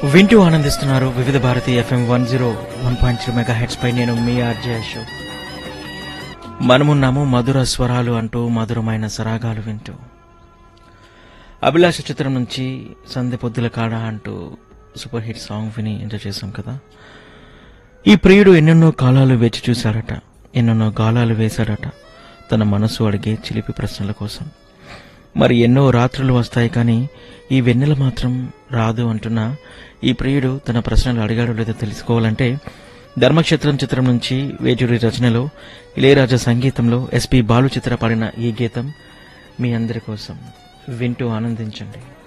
వింటూ ఆనందిస్తున్నారు Vividh Bharati FM one zero one point three megahertz పై నేను మీ ఆర్జే అశోక్ మనమున్నాము మధుర స్వరాలు అంటూ మధురమైన సరాగాలు వింటూ అభిలాష చిత్రం నుంచి సంధ్య పొద్దుల కాడ అంటూ సూపర్ హిట్ సాంగ్ విని ఎంజాయ్ చేశాం కదా ఈ ప్రియుడు ఎన్నెన్నో కాలాలు వేచి చూశాడట ఎన్నెన్నో గాలాలు వేశాడట తన మనసు అడిగే చిలిపి ప్రశ్నల కోసం మరి ఎన్నో రాత్రులు వస్తాయి కానీ ఈ వెన్నెల మాత్రం రాదు అంటున్న ఈ ప్రియుడు తన ప్రశ్నలు అడిగాడో లేదో తెలుసుకోవాలంటే ధర్మక్షేత్రం చిత్రం నుంచి వేటూరి రచనలో ఇళయరాజా సంగీతంలో ఎస్పి బాలు చిత్ర పాడిన ఈ గీతం మీ అందరి కోసం వింటూ ఆనందించండి